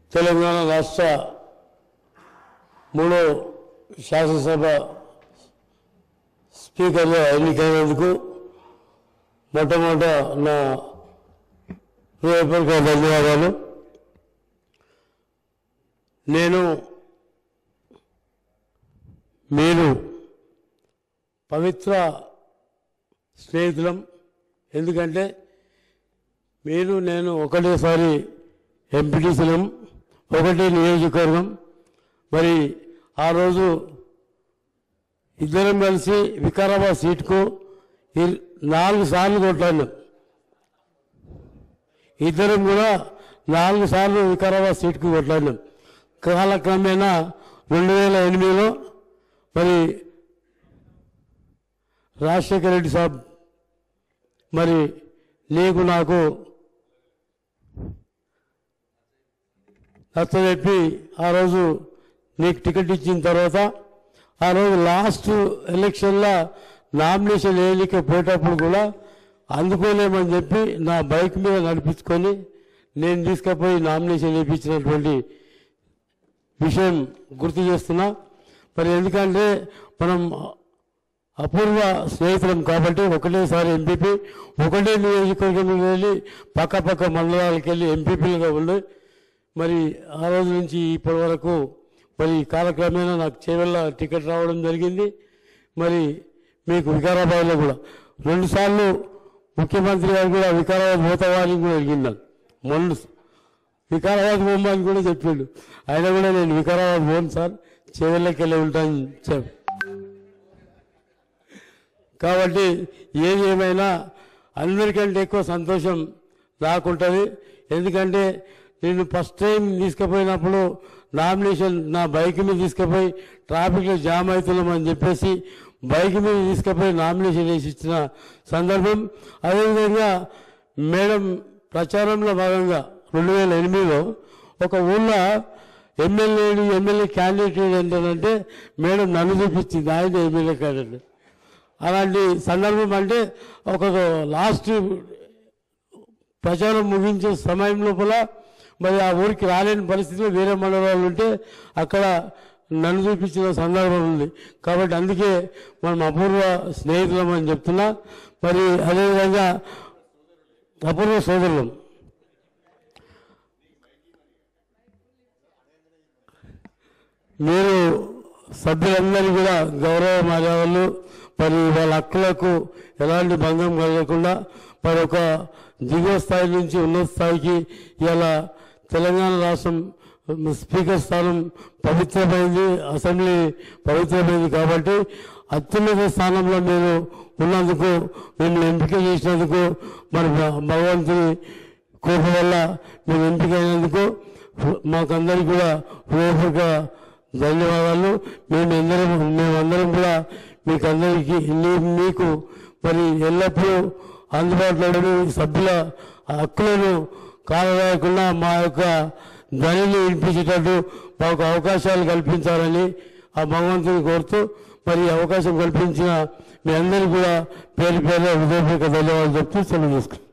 తెలంగాణ రాష్ట్ర మూడో శాసనసభ స్పీకర్గా ఎన్నికైనందుకు మొట్టమొదట నా హృదయపూర్వక ధన్యవాదాలు నేను మీరు పవిత్ర స్నేహితులం ఎందుకంటే మీరు నేను ఒకటేసారి ఎంపీటీసీలం ఒకటే నియోజకవర్గం మరి ఆ రోజు ఇద్దరం కలిసి వికారాబాద్ సీటుకు ఇ- నాలుగు సార్లు కొట్లాడినాం ఇద్దరం కూడా నాలుగు సార్లు వికారాబాద్ సీటుకు కొట్లాడినాం కాలక్రమేణా రెండు వేల ఎనిమిదిలో మరి రాజశేఖర రెడ్డి సాబ్ మరి నీకు నాకు నచ్చజెప్పి ఆ రోజు నీకు టికెట్ ఇచ్చిన తర్వాత ఆ రోజు లాస్ట్ ఎలక్షన్లో నామినేషన్ వేయలేకపోయేటప్పుడు కూడా అందుకోలేమని చెప్పి నా బైక్ మీద నడిపించుకొని నేను తీసుకుపోయి నామినేషన్ వేయించినటువంటి విషయం గుర్తు చేస్తున్నా మరి ఎందుకంటే మనం అపూర్వ స్నేహితులం కాబట్టి ఒకటేసారి ఎంపీపీ ఒకటే నియోజకవర్గం వెళ్ళి పక్క పక్క మండలాలకు వెళ్ళి ఎంపీపీలుగా ఉండి మరి ఆ రోజు నుంచి ఇప్పటి వరకు మరి కాలక్రమేణా నాకు చేవెళ్ళ టికెట్ రావడం జరిగింది మరి మీకు వికారాబాద్లో కూడా రెండుసార్లు ముఖ్యమంత్రి గారు కూడా వికారాబాద్ పోతావని కూడా అడిగినాను మొన్న వికారాబాద్ పోమని కూడా చెప్పిండు ఆయన కూడా నేను వికారాబాద్ పోను సార్ చేవెళ్ళకి వెళ్ళి ఉంటాను చెప్ప కాబట్టి ఏది ఏమైనా అందరికంటే ఎక్కువ సంతోషం నాకుంటుంది ఎందుకంటే నేను ఫస్ట్ టైం తీసుకుపోయినప్పుడు నామినేషన్ నా బైక్ మీద తీసుకుపోయి ట్రాఫిక్లో జామ్ అవుతున్నామని చెప్పేసి బైక్ మీద తీసుకుపోయి నామినేషన్ వేసి ఇచ్చిన సందర్భం అదేవిధంగా మేడం ప్రచారంలో భాగంగా రెండు వేల ఎనిమిదిలో ఒక ఊళ్ళో ఎమ్మెల్యేలు ఎమ్మెల్యే క్యాండిడేట్ ఏంటంటే మేడం నన్ను చూపించింది ఆయన ఎమ్మెల్యే క్యాండిడేట్ అలాంటి సందర్భం అంటే ఒక లాస్ట్ ప్రచారం ముగించే సమయం లోపల మరి ఆ ఊరికి రాలేని పరిస్థితిలో వేరే మండలాలు ఉంటే అక్కడ నన్ను చూపించిన సందర్భం ఉంది కాబట్టి అందుకే మనం అపూర్వ స్నేహితులం అని చెప్తున్నా మరి అదేవిధంగా అపూర్వ సోదరులం మీరు సభ్యులందరూ కూడా గౌరవ మర్యాదలు మరి వాళ్ళ హక్కులకు ఎలాంటి భంగం కలగకుండా మరి ఒక దిగువ స్థాయి నుంచి ఉన్నత స్థాయికి ఇలా తెలంగాణ రాష్ట్రం స్పీకర్ స్థానం పవిత్రమైంది అసెంబ్లీ పవిత్రమైంది కాబట్టి అత్యున్నత స్థానంలో మీరు ఉన్నందుకు మిమ్మల్ని ఎంపిక చేసినందుకు మరి భ- భగవంతుని కృప వల్ల మేము ఎంపికైనందుకు మాకందరికి కూడా హృదయపూర్వక ధన్యవాదాలు మేము అందరం మేమందరం కూడా మీకు అందరికీ నీ- మీకు మరి ఎల్లప్పుడూ అందుబాటులో ఉండి సభ్యుల హక్కులను కాలరాయకుండా మా యొక్క ధ్వనిని వినిపించేటట్టు మాకు అవకాశాలు కల్పించాలని ఆ భగవంతుని కోరుతూ మరి ఈ అవకాశం కల్పించిన మీ అందరికీ కూడా పేరు పేరు హృదయపూర్వక ధన్యవాదాలు చెప్తూ సెలవు తీసుకుంటాం